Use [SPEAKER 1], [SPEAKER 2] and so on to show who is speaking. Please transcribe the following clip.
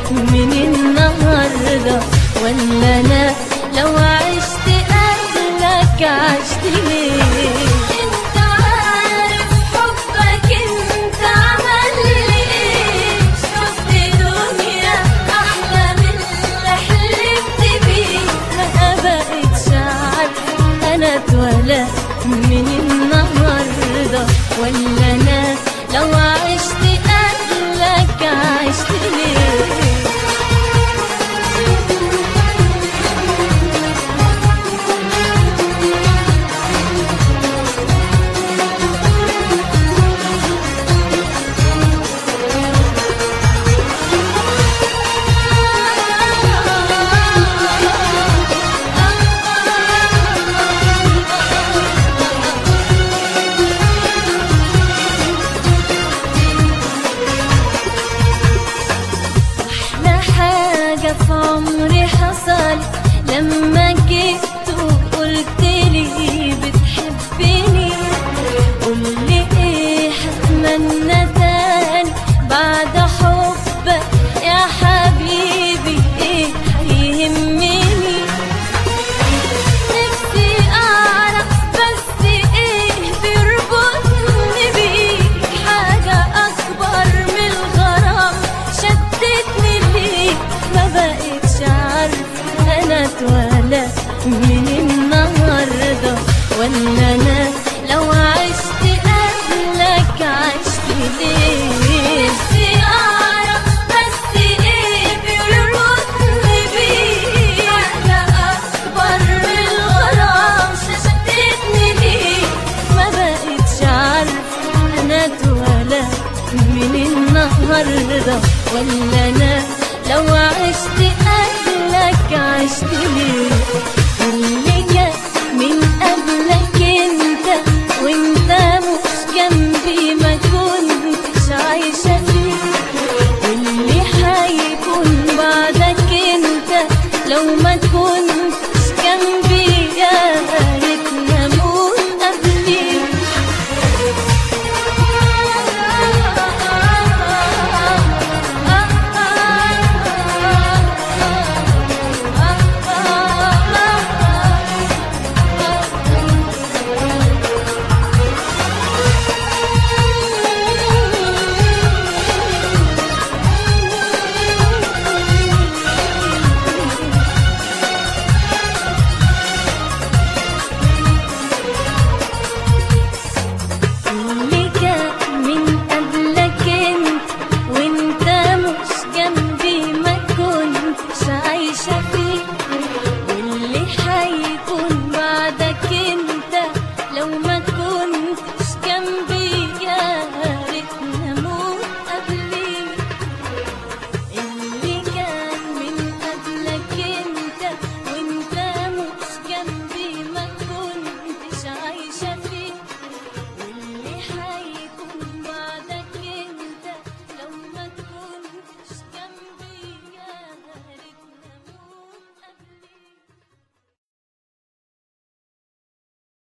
[SPEAKER 1] من النهاردة ولا أنا لو عشت قبلك عشت ليه انت عارف حبك انت عمل لي ايه شفت دنيا احلى من اللي حلمت بيه ما بقتش عارفه انا اتولد من النهارده ولا انا لو عشت قبلك عشت ليه أحلى حاجة في عمري حصل لما جيت وقلت لي بتحبني قولي ايه هتمنى تاني بعد حبك يا حبيبي ايه هيهمني نفسي اعرف بس ايه بيربطني بيك حاجة اكبر من الغرام شدتني ليك ما بقتش عارفة انا اتولد من النهاردة ولا انا لو عشت قبلك عشت ليه نفسي اعرف بس ايه بيربطني بيك حاجة اكبر من الغرام شدتني ليك ما بقتش عارفة انا اتولد من النهاردة ولا انا لو عشت قبلك عشت ليه اللي جه من قبلك انت وانت مش جنبي ما كنتش عايشة فيه واللي هيكون بعدك انت لو ما كنتش جنبي يا ريت نموت قبلي اللي كان من قبلك انت وانت مش جنبي ما كنتش عايشة